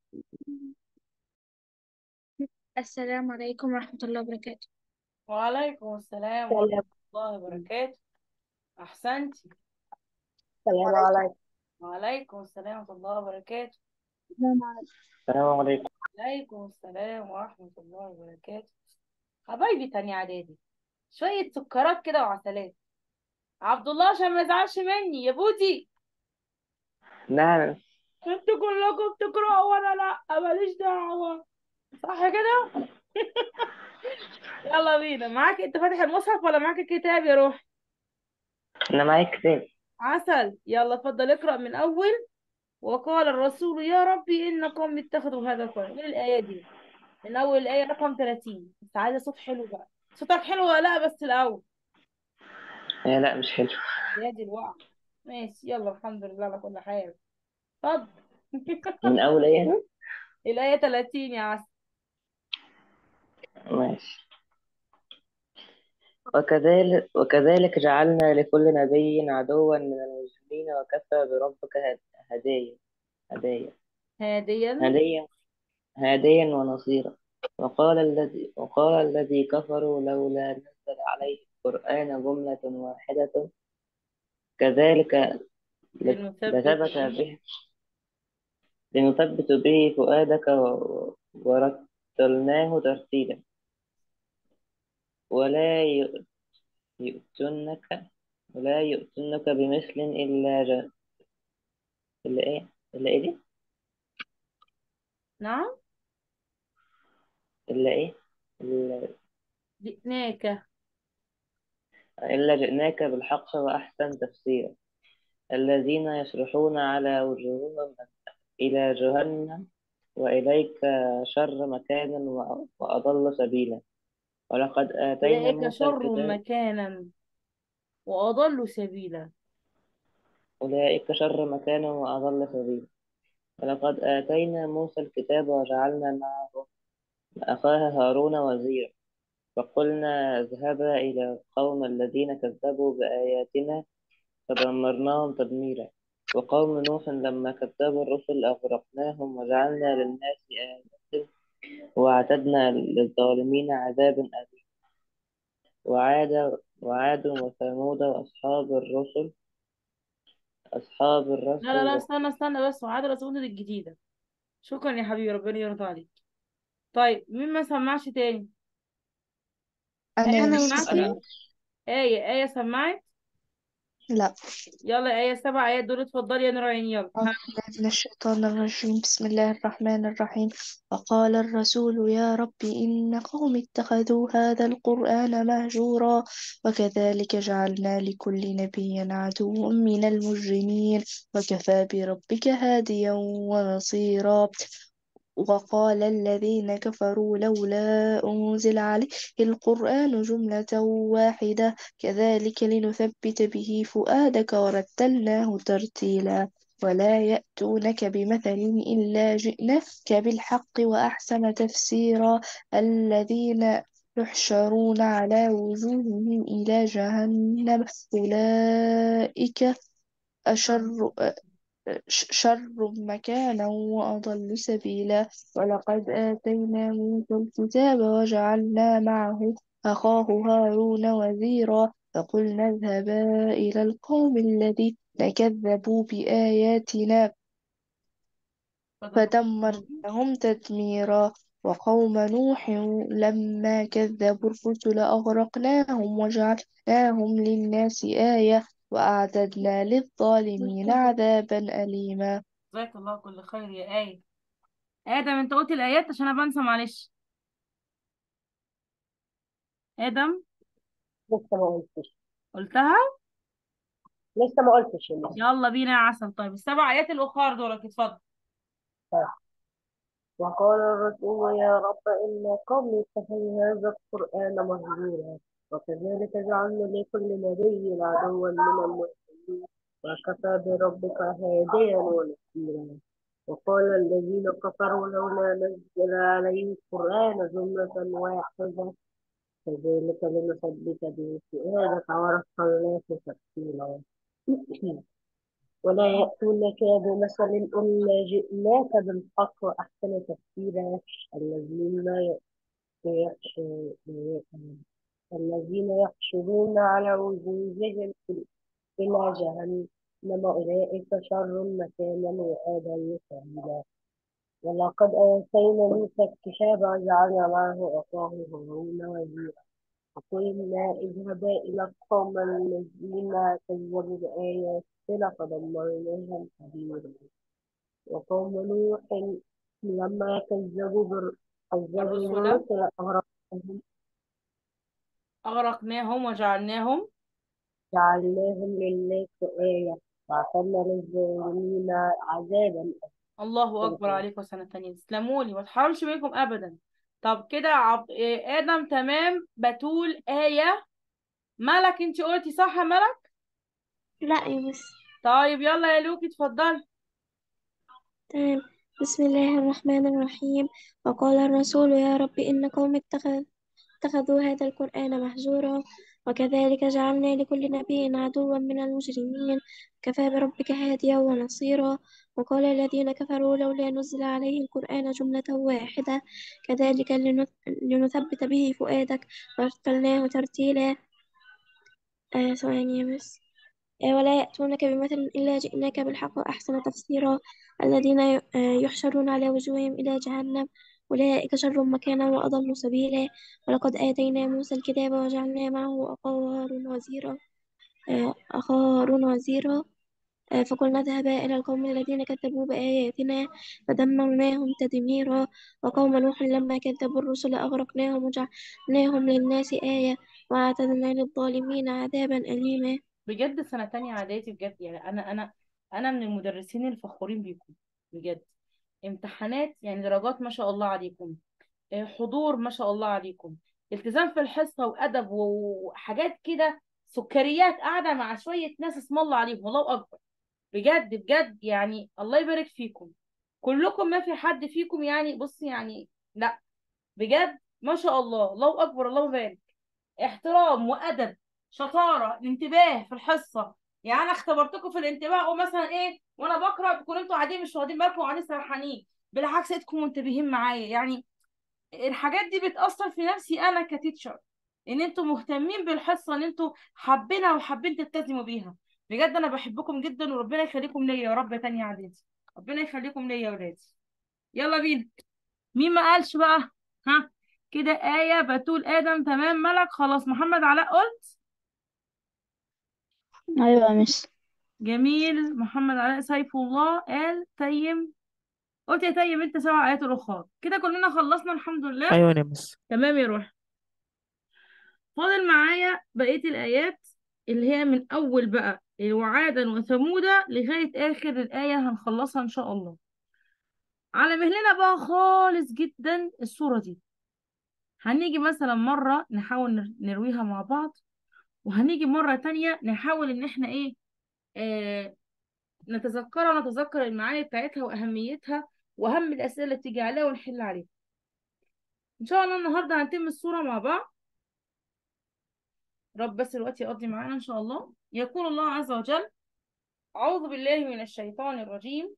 السلام عليكم ورحمة الله وبركاته وعليكم السلام ورحمة السلام الله وبركاته أحسنتي السلام عليكم وعليكم السلام ورحمة الله وبركاته السلام عليكم السلام عليكم وعليكم السلام ورحمة الله وبركاته حبايبي تاني إعدادي شوية سكرات كده وعسلات عبد الله عشان ما يزعلش مني يا بودي نعم انتوا كلكم بتقرأوا وأنا لأ ماليش دعوة صح كده؟ يلا بينا معاك انت فاتح المصحف ولا معاك الكتاب يا روح أنا معايا كتاب عسل يلا اتفضل اقرأ من أول وقال الرسول يا ربي إن قوم اتخذوا هذا القرآن من الآية دي من أول الآية رقم 30 بس عايزة صوت حلو بقى صوتك حلو ولا لأ بس الأول آه لا مش حلو يا دي الوقع ماشي يلا الحمد لله على كل حال اتفضل من أول إيه الآية 30 يا عسل ماشي وكذلك وكذلك جعلنا لكل نبي عدوا من المجرمين وكفى بربك هد- هديا هدايا هاديا هديا هاديا ونصيرا وقال الذي وقال الذي كفروا لولا نزل عليه القرآن جملة واحدة كذلك لنثبت لثبت به به لنثبت به فؤادك و- ورتلناه ترتيلا ولا ي- يؤتنك ولا يؤتنك بمثل إلا ج... إلا إيه إلا إيه دي نعم إلا إيه إلا, جئناك إلا جئناك بالحق وأحسن تفسيرا الذين يصرخون على وجوههم إلى جهنم وإليك شر مكانا وأ- وأضل سبيلا ولقد آتينا أولئك موسى شر الكتاب مكانا وأضل سبيلا أولئك شر مكانا وأضل سبيلا ولقد آتينا موسى الكتاب وجعلنا معه أخاه هارون وزيرا فقلنا اذهبا إلى القوم الذين كذبوا بآياتنا فدمرناهم تدميرا وقوم نوح لما كذبوا الرسل أغرقناهم وجعلنا للناس آيات وأعتدنا للظالمين عذابا أليما وعاد وعاد وثمود وأصحاب الرسل أصحاب لا لا لا الرسل استنى استنى بس وعاد رسول الجديدة شكرا يا حبيبي ربنا يرضى عليك طيب مين ما سمعش تاني آية أنا أنا لسه سمعتي سامعة آية آية سمعت لا يلا آية سبع آيات دول اتفضلي يا نور عيني يلا أعوذ ها بالله من الشيطان الرجيم بسم الله الرحمن الرحيم وقال الرسول يا رب إن قوم اتخذوا هذا القرآن مهجورا وكذلك جعلنا لكل نبي عدوا من المجرمين وكفى بربك هاديا ونصيرا وقال الذين كفروا لولا أنزل عليه القرآن جملة واحدة كذلك لنثبت به فؤادك ورتلناه ترتيلا ولا يأتونك بمثل إلا جئناك بالحق وأحسن تفسيرا الذين يحشرون على وجوههم إلى جهنم أولئك أشر شر مكانا وأضل سبيلا ولقد آتينا موسى الكتاب وجعلنا معه أخاه هارون وزيرا فقلنا اذهبا إلى القوم الذين كذبوا بآياتنا فدمرناهم تدميرا وقوم نوح لما كذبوا الرسل أغرقناهم وجعلناهم للناس آية وأعتدنا للظالمين عذابا أليما جزاك الله كل خير يا آية آدم انت قلت الآيات عشان أنا بنسى معلش آدم لسه ما قلتش قلتها لسه ما قلتش اللي يلا بينا يا عسل طيب السبع آيات الأخرى دولك اتفضل وقال الرسول يا رب إن قومي اتخذوا هذا القرآن مهجورا وكذلك جعلنا لكل نبي عدوا من المسلمين وكفى بربك هاديا ونصيرا وقال الذين كفروا لولا نزل عليه القرآن جملة واحدة كذلك لنثبت به فؤادك ورتلناه ترتيلا ولا يأتونك بمثل إلا جئناك بالحق وأحسن تفسيرا الذين يخش- الذين يحشرون على وجوههم إلى جهنم أولئك شر مكانا وآدم سبيلا ولقد آتينا موسى الكتاب وجعلنا معه أخاه هارون وزيرا وقلنا اذهبا إلى القوم الذين كذبوا بآياتنا فدمرناهم تدميرا وقوم نوح لما كذبوا بر- كذبوا الرسل بالرسل أغرقناهم أغرقناهم وجعلناهم جعلناهم للناس آية وأعتدنا للظالمين عذابا الله أكبر عليكم سنة تانية تسلموا لي ما تحرمش منكم أبدا طب كده عب... إيه، آدم تمام بتول آية ملك انت قلتي صح يا ملك لا يا مس طيب يلا يا لوكي اتفضلي تمام بسم الله الرحمن الرحيم وقال الرسول يا رب إن قوم اتخذ اتخذوا هذا القرآن مهجورا وكذلك جعلنا لكل نبي عدوا من المجرمين كفى بربك هاديا ونصيرا وقال الذين كفروا لولا نزل عليه القرآن جملة واحدة كذلك لنث- لنثبت به فؤادك ورتلناه ترتيلا آه ثواني يا مس آه، ولا يأتونك بمثل إلا جئناك بالحق وأحسن تفسيرا الذين ي- آه، يحشرون على وجوههم إلى جهنم أولئك شر مكانا وأضل سبيلا ولقد آتينا موسى الكتاب وجعلنا معه أخاه هارون وزيرا آه، أخاه هارون وزيرا آه، فقلنا اذهبا إلى القوم الذين كذبوا بآياتنا فدمرناهم تدميرا وقوم نوح لما كذبوا الرسل أغرقناهم وجعلناهم للناس آية وأعتدنا للظالمين عذابا أليما بجد سنة تانية إعدادي بجد يعني أنا أنا أنا من المدرسين الفخورين بيكم بجد امتحانات يعني درجات ما شاء الله عليكم آه، حضور ما شاء الله عليكم التزام في الحصة وأدب وحاجات كده سكريات قاعدة مع شوية ناس اسم الله عليهم الله أكبر بجد بجد يعني الله يبارك فيكم كلكم ما في حد فيكم يعني بص يعني لا بجد ما شاء الله الله أكبر الله يبارك احترام وأدب شطارة الانتباه في الحصة يعني أنا اختبرتكم في الانتباه ومثلا إيه وأنا بقرأ تكونوا أنتوا قاعدين مش واخدين بالكم وقاعدين سرحانين بالعكس لقيتكم منتبهين معايا يعني الحاجات دي بتأثر في نفسي أنا كتيتشر إن أنتوا مهتمين بالحصة إن أنتوا حابينها وحابين تلتزموا بيها بجد أنا بحبكم جدا وربنا يخليكم ليا يا رب تاني عديدي ربنا يخليكم ليا يا ولادي يلا بينا مين ما قالش بقى ها كده آية بتول آدم تمام ملك خلاص محمد علاء قلت أيوة يا مس جميل محمد علاء سيف الله قال تيم قلت يا تيم انت سبع آيات الأخرى كده كلنا خلصنا الحمد لله أيوة يا مس تمام يا روح فاضل معايا بقية الآيات اللي هي من أول بقى وعادا وثمودا لغاية آخر الآية هنخلصها إن شاء الله على مهلنا بقى خالص جدا الصورة دي هنيجي مثلا مرة نحاول نر- نرويها مع بعض وهنيجي مرة تانية نحاول إن إحنا إيه آه نتذكرها ونتذكر المعاني بتاعتها وأهميتها وأهم الأسئلة اللي بتيجي عليها ونحل عليها إن شاء الله النهاردة هنتم الصورة مع بعض رب بس الوقت يقضي معانا إن شاء الله يقول الله عز وجل أعوذ بالله من الشيطان الرجيم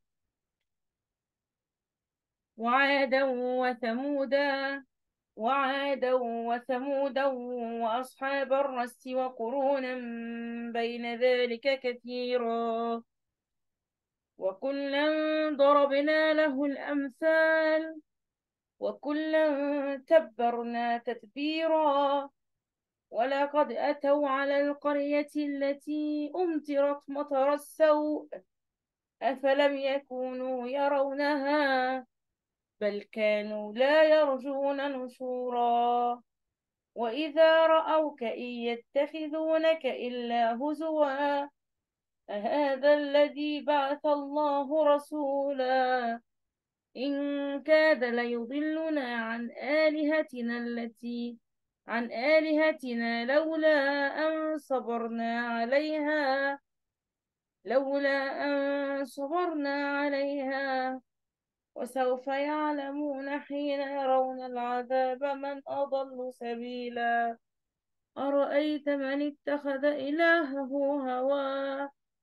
وعادا وثمودا وعادا وثمودا وأصحاب الرس وقرونا بين ذلك كثيرا وكلا ضربنا له الأمثال وكلا تبرنا تتبيرا ولقد أتوا على القرية التي أمطرت مطر السوء أفلم يكونوا يرونها بل كانوا لا يرجون نشورا وإذا رأوك إن يتخذونك إلا هزوا أهذا الذي بعث الله رسولا إن كاد ليضلنا عن آلهتنا التي عن آلهتنا لولا أن صبرنا عليها لولا أن صبرنا عليها وسوف يعلمون حين يرون العذاب من أضل سبيلا أرأيت من اتخذ إلهه هواه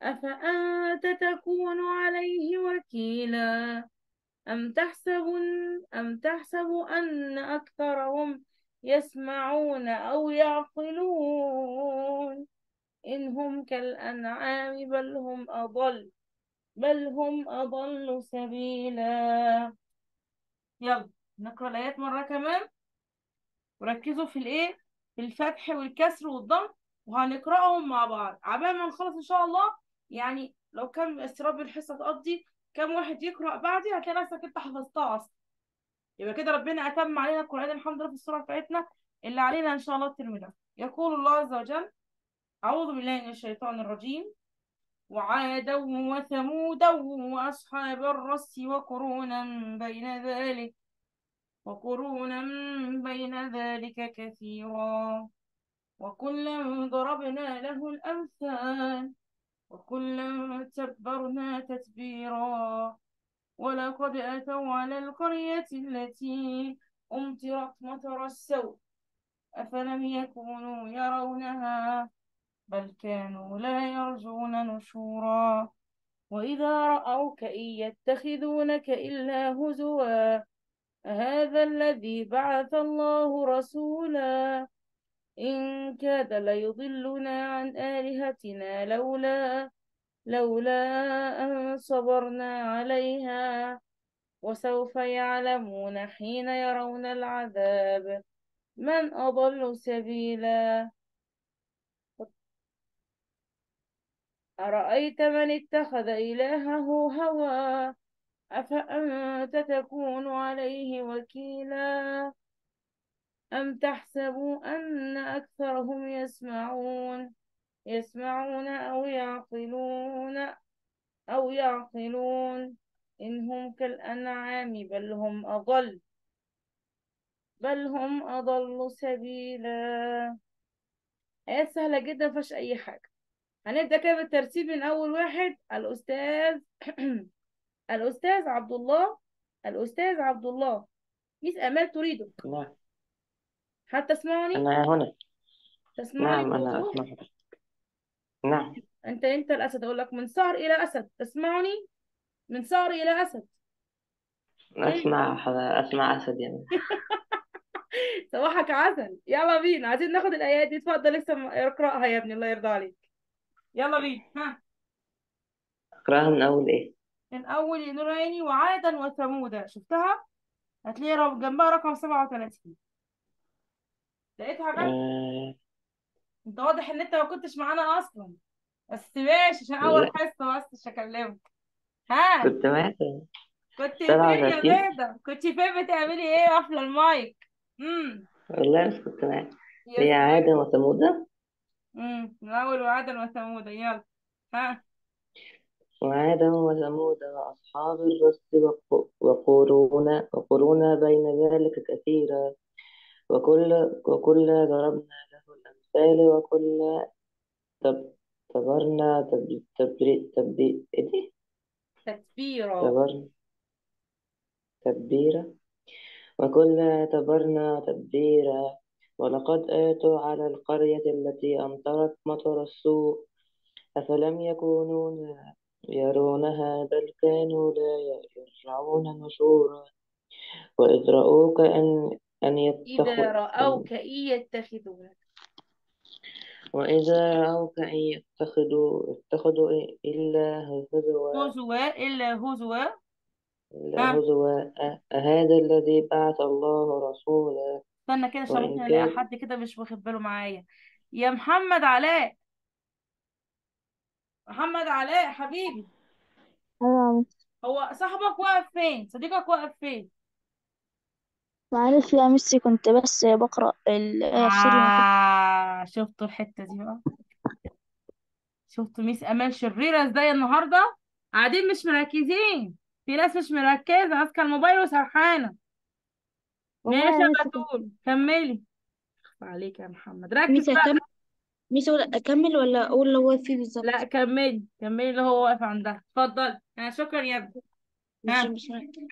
أفأنت تكون عليه وكيلا أم تحسب أم تحسب أن أكثرهم يسمعون أو يعقلون إن هم كالأنعام بل هم أضل بل هم أضل سبيلا يلا نقرأ الآيات مرة كمان وركزوا في الإيه في الفتح والكسر والضم وهنقرأهم مع بعض عبال ما نخلص إن شاء الله يعني لو كان استراب الحصة تقضي كم واحد يقرأ بعدي هتلاقي نفسك أنت حفظتها أصلا يبقى كده ربنا أتم علينا القرآن الحمد لله في السورة بتاعتنا اللي علينا إن شاء الله الترم ده يقول الله عز وجل أعوذ بالله من الشيطان الرجيم وعادا وثمودا وأصحاب الرس وقرونا بين ذلك وقرونا بين ذلك كثيرا وكلا ضربنا له الأمثال وكلا تبرنا تتبيرا ولقد أتوا على القرية التي أمطرت مطر السوء أفلم يكونوا يرونها بل كانوا لا يرجون نشورا وإذا رأوك إن يتخذونك إلا هزوا هذا الذي بعث الله رسولا إن كاد ليضلنا عن آلهتنا لولا لولا أن صبرنا عليها وسوف يعلمون حين يرون العذاب من أضل سبيلا أرأيت من اتخذ إلهه هوى أفأنت تكون عليه وكيلا أم تحسب أن أكثرهم يسمعون يسمعون أو يعقلون أو يعقلون إن هم كالأنعام بل هم أضل بل هم أضل سبيلا آيات سهلة جدا مفيهاش أي حاجة هنبدأ كده بالترتيب من أول واحد الأستاذ الأستاذ عبد الله الأستاذ عبد الله ميس أمال تريدك نعم هل تسمعني؟ أنا هنا تسمعني نعم أنا بوضوح؟ أسمع نعم أنت أنت الأسد أقول لك من صقر إلى أسد تسمعني؟ من صقر إلى أسد إيه؟ أسمع حدا أسمع أسد يعني صباحك عسل يلا بينا عايزين ناخد الآيات دي اتفضل لسه م- اقرأها يا ابني الله يرضى عليك يلا بينا ها أقرأها من أول إيه من أول نور عيني وعادا وثمودا شفتها؟ هتلاقي رب- جنبها رقم 37 لقيتها جنب آه... انت واضح ان انت ما كنتش معانا اصلا بس ماشي عشان اول لا حصه بس مش هكلمك ها كنت معاك كنت سبعة فين يا وثلاثين بيضة كنت فين بتعملي ايه قافله المايك امم والله بس كنت معاك يا هي سلام عادة وثمودة امم من اول وعدا وثمود يلا ها وعادا وثمود وأصحاب الرس وق- وقرون وقرون بين ذلك كثيرا وكل وكل ضربنا له الأمثال وكل تب تبرنا تب تبري تبي إيه دي؟ تتبيرا تبرنا تبيرا وكل تبرنا تبديرا ولقد آتوا على القرية التي أمطرت مطر السوء أفلم يكونوا يرونها بل كانوا لا يرجعون نشورا وإذ رأوك أن أن إذا يتخذ رأوك إن يتخذونك وإذا رأوك أن يتخذوا اتخذوا إلا هزوا هزوا إلا هزوا إلا ها هزوا أ- أهذا الذي بعث الله رسولا استنى كده عشان وإن ممكن ألاقي كان حد كده مش واخد باله معايا يا محمد علاء محمد علاء حبيبي أيوة هو صاحبك واقف فين صديقك واقف فين معلش يا ميسي كنت بس بقرأ الآية في سوري ما كنت آه شفتوا الحتة دي بقى شفتوا ميس أمال شريرة ازاي النهاردة قاعدين مش مركزين في ناس مش مركزة ماسكة الموبايل وسرحانة ماشي والله يا يا ميسي كنت بتول كملي أخف عليك يا محمد ركز ميسي بقى أكمل ميسي أقول أكمل ولا أقول اللي هو فيه بالظبط لا كملي كملي اللي هو واقف عندها اتفضل آه شكرا يا ابني ماشي ها بسم الله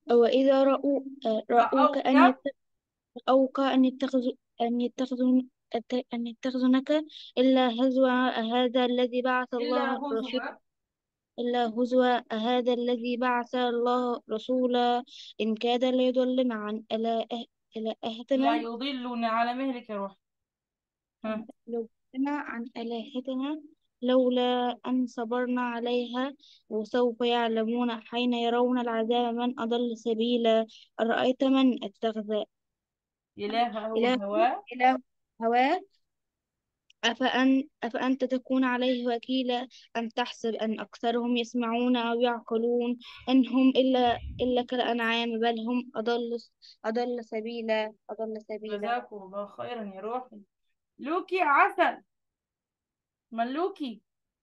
وإذا رأوا آه، رأوك رأوك أن يت- رأوك أن يتخذوا أن يتخذوا أت- أن يتخذونك إلا هزوا هذا الذي بعث إلا الله رسول هزوا إلا هزوا هذا الذي بعث الله رسولا إن كاد ليضلنا عن إله- لا إلهتنا يضلنا على مهلك يا روح ها ليضلنا عن إلهتنا لولا أن صبرنا عليها وسوف يعلمون حين يرون العذاب من أضل سبيلا أرأيت من اتخذ إلهه إله هواه إله هواه أفأن أفأنت تكون عليه وكيلا أم تحسب أن أكثرهم يسمعون أو يعقلون إن هم إلا إلا كالأنعام بل هم أضل أضل سبيلا أضل سبيلا جزاكم الله خيرا يا روحي لوكي عسل ملوكي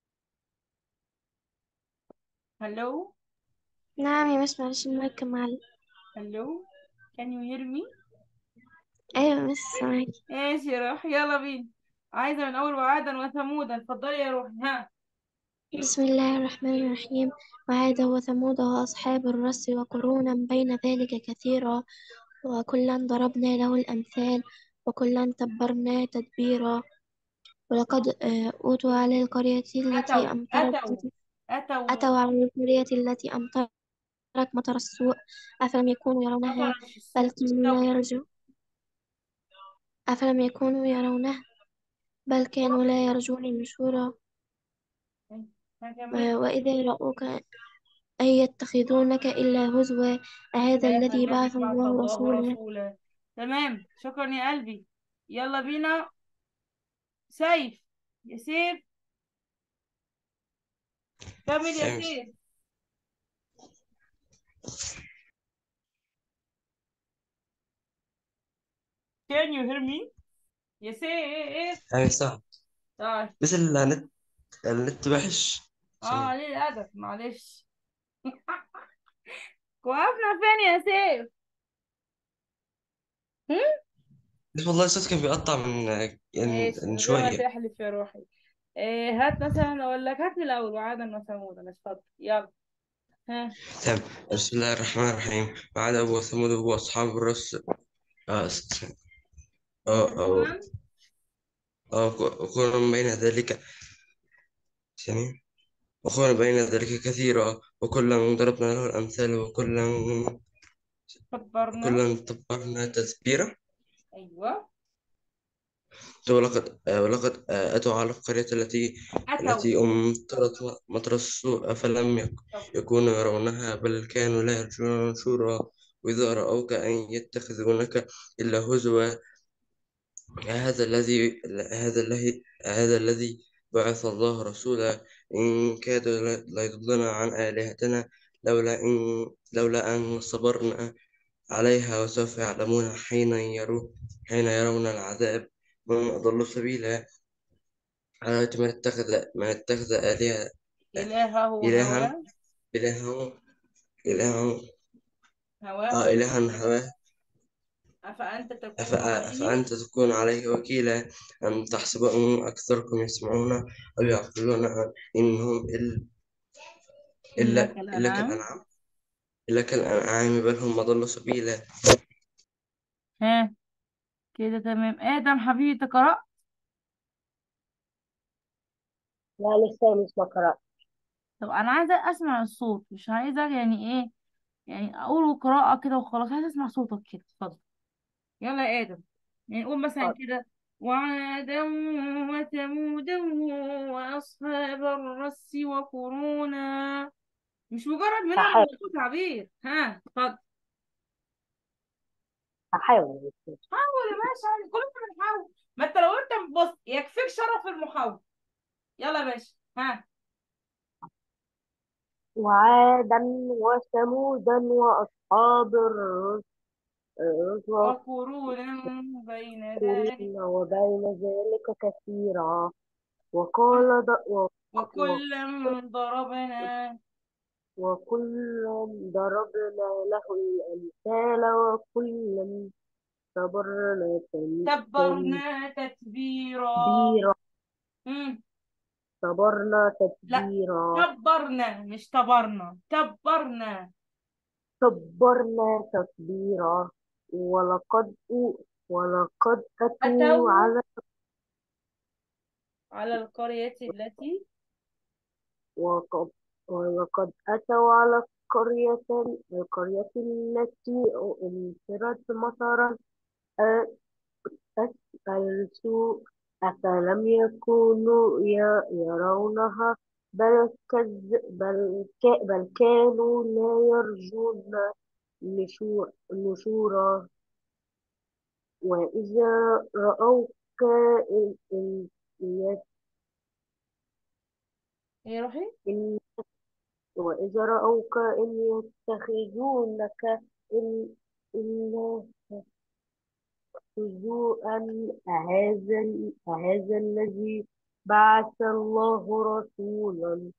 هلو نعم يا مس معلش المايك معلق هلو can you hear me أيوة يا مس سامعاكي ماشي يا روحي يلا بينا عايزة من أول وعادا وثمودا اتفضلي يا روحي ها بسم الله الرحمن الرحيم وعاد وثمود وأصحاب الرس وقرونا بين ذلك كثيرا وكلا ضربنا له الأمثال وكلا تبرنا تدبيرا ولقد آه، أوتوا على القرية التي أتوا أمطرت أتوا أتوا أتوا على القرية التي أمطرت مطر السوء أفلم يكونوا يرونها مطرش بل السوء كانوا لا استوى يرجو أفلم يكونوا يرونه بل كانوا لا يرجون نشورا هكمل و- وإذا رأوك أن يتخذونك إلا هزوا أهذا هذا الذي الذي بعث بعث الله الله رسولا رسولا تمام شكرا يا قلبي يلا بينا سيف يا سيف كمل يا أيوة. سيف Can you hear me? يا سيف أيوة صح طيب بس النت النت وحش اه ليه الأدب معلش وقفنا فين يا سيف؟ بس والله الصوت كان بيقطع من ماشي من من غير ما شوية تحلف يا روحي إيه هات مثلا أقول لك هات من الأول وعادا وثمودا اتفضل يلا ها تمام بسم الله الرحمن الرحيم وعاد أبو ثمود هو أصحاب الرس آه است- آه آه تمام آه وكنا بين ذلك ثانية وكنا بين ذلك كثيرا وكلا ضربنا له الأمثال وكلا كبرنا كلا تبرنا تتبيرا أيوه ولقد آه ولقد آه أتوا على القرية التي أتوا التي أمطرت مطر السوء فلم يك- يكونوا يرونها بل كانوا لا يرجون نشورا وإذا رأوك أن يتخذونك إلا هزوا هذا الذي هذا الذي هذا الذي بعث الله رسولا إن كادوا لا- ليضلنا عن آلهتنا لولا إن لولا أن صبرنا عليها وسوف يعلمون حين يرون حين يرون العذاب من أضل سبيلا على من اتخذ من اتخذ آلهة إلهه إلها هواه إلها إلها هواه آه إلها هواه أفأنت تكون أف- عليه أفأنت تكون عليه وكيلا أم تحسب أن أكثركم يسمعون أو يعقلون إنهم إل- إلا إلا إلا كالأنعام كالأنعام إلا كالأنعام بل هم أضل سبيلا ها كده تمام آدم حبيبي تقرأ لا لسه مش بقرأ طب أنا عايزة أسمع الصوت مش عايزة يعني إيه يعني أقول قراءة كده وخلاص عايزة أسمع صوتك كده اتفضل يلا يا آدم يعني نقول مثلا حاضر. كده وعادا وثمودا وأصحاب الرس وقرونا مش مجرد منهم هحاول صوت تعبير ها اتفضل هحاول حاول يا باشا كلنا بنحاول ما انت لو انت بص يكفيك شرف المحاولة يلا يا باشا ها وعادا وثمودا وأصحاب الرس الرس وقرونا بين ذلك وقرون وبين ذلك كثيرا وقال ض... و... و... وكلا ضربنا وكلا ضربنا له الأمثال وكلا صبرنا تن- تبرنا تتبيرا تدبيرا مم. صبرنا لا تدبيرا تبرنا مش تبرنا تبرنا صبرنا تدبيرا ولقد أو... ولقد أتوا أتوا على على القرية التي وقد وقد أتوا على القرية القرية التي أمطرت مطرا السوء أفلم يكونوا ي- يرونها بل, كز بل, ك بل كانوا لا يرجون نشو- نشورا وإذا رأوك إن إن ايه روحي إن وإذا رأوك إن يتخذونك إن إلا هزوءا أهذا أهذا الذي بعث الله رسولا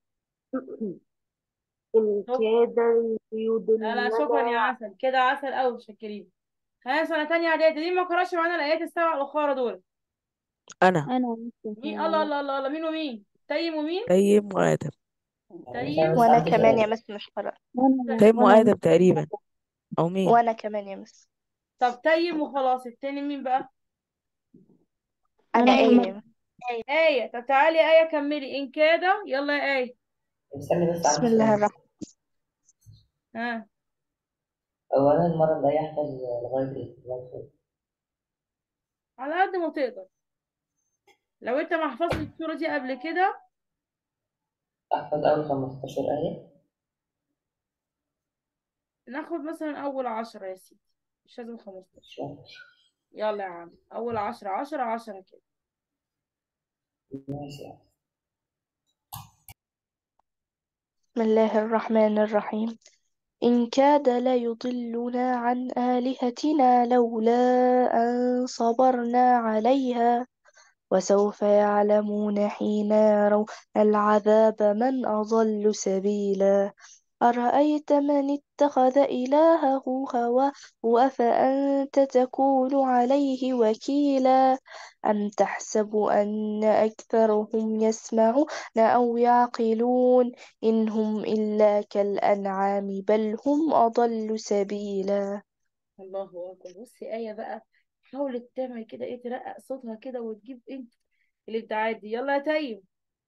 إن شكرا كاد لا لا ليضلنا شكرا يا عسل كده عسل أوي متشكرين خلينا سنة تانية إعدادي دي ما قرأش معانا الآيات السبع الأخرى دول أنا أنا مين الله الله الله الله مين ومين تيم ومين تيم وآدم تيم وأنا عندي كمان يا سؤال مس مش قرأت وأنا تيم وأنا وآدم تقريبا أو مين وأنا كمان يا مس طب تيم وخلاص التاني مين بقى أنا أنا آية يا أحمد مس آية طب تعالي آية كملي إن كاد يلا يا آية استني بس بسم عندي الله سؤال الرحمن ها أولا المرة الجاية أحفظ لغاية إيه؟ لغاية فين؟ على قد ما تقدر لو أنت ما حفظتش السورة دي قبل كده أحفظ أول 15 آية ناخد مثلا أول عشرة يا سيدي مش لازم خمستاشر شوية يلا يا عم أول عشرة عشرة عشرة كده ماشي بسم الله الرحمن الرحيم إن كاد ليضلنا عن آلهتنا لولا أن صبرنا عليها وسوف يعلمون حين يرون العذاب من أضل سبيلا أرأيت من اتخذ إلهه هواه أفأنت تكون عليه وكيلا أم تحسب أن أكثرهم يسمعون أو يعقلون إن هم إلا كالأنعام بل هم أضل سبيلا الله أكبر بصي آية بقى حاولت تعمل كده إيه ترقق صوتها كده وتجيب أنت الإبداعات دي يلا يا تيم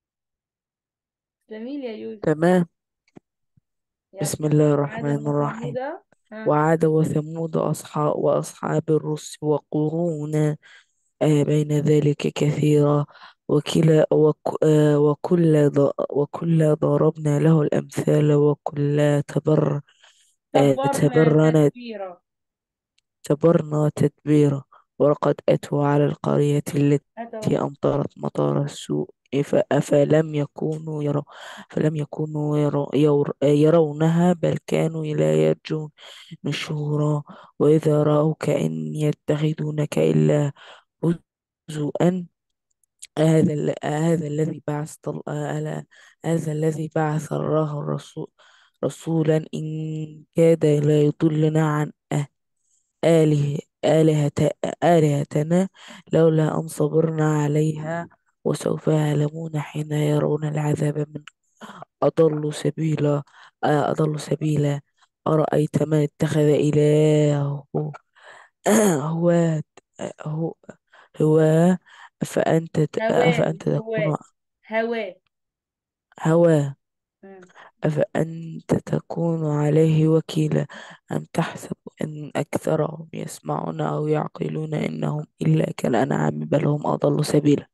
جميل يا يوسف تمام يلا بسم الله عاد الرحمن الرحيم وثمود ها وعاد وثمود أصحاب وأصحاب الرس وقرونا آه، بين ذلك كثيرا وكلا وك آه، وكل ض- وكل ضربنا له الأمثال وكل تبر آه، تبرنا تبرنا تدبيرا تبرنا تدبيرا ولقد أتوا على القرية التي أتوا أمطرت مطر السوء فلم يكونوا يروا فلم يكونوا يروا يور يرونها بل كانوا لا يرجون نشورا وإذا رأوك إن يتخذونك إلا هزؤا هذا ال- هذا الذي بعث ال- هذا هذا الذي بعث الله الرسول رسولا إن كاد لا يضلنا عن أه- آله آلهة آلهتنا لولا أن صبرنا عليها وسوف يعلمون حين يرون العذاب من أضل سبيلا آه، أضل سبيلا أرأيت من اتخذ إلهه هو هو هو فأنت هواه أفأنت مش تكون هواه هواه هواه مم. أفأنت تكون عليه وكيلا أم تحسب أن أكثرهم يسمعون أو يعقلون إنهم إلا كالأنعام بل هم أضل سبيلا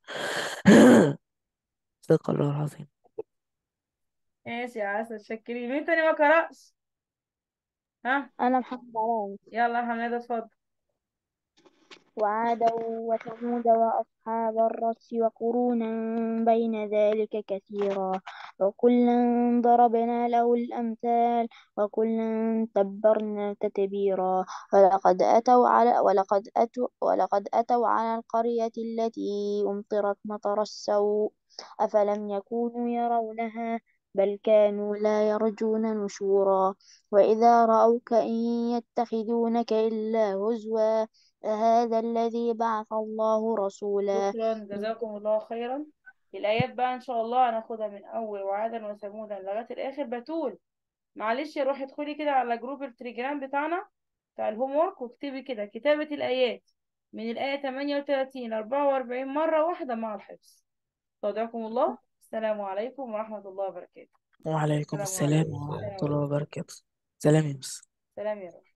صدق الله العظيم ماشي يا عسل شكرين مين تاني ما قرأش ها أنا محمد علاء يلا يا حمادة اتفضل وعادا وثمود وأصحاب الرس وقرونا بين ذلك كثيرا وكلا ضربنا له الأمثال وكلا تبرنا تتبيرا ولقد أتوا على ولقد أتوا ولقد أتوا على القرية التي أمطرت مطر السوء أفلم يكونوا يرونها بل كانوا لا يرجون نشورا وإذا رأوك إن يتخذونك إلا هزوا هذا الذي بعث الله رسولا شكرا جزاكم الله خيرا الآيات بقى إن شاء الله هناخدها من أول وعادا وثمودا لغاية الآخر بتول معلش يا روحي ادخلي كده على جروب التليجرام بتاعنا بتاع الهوم ورك واكتبي كده كتابة الآيات من الآية 38 ل 44 مرة واحدة مع الحفظ استودعكم الله السلام عليكم ورحمة الله وبركاته وعليكم السلام السلام عليكم ورحمة السلام الله عليكم وبركاته سلام يا مس سلام يا رب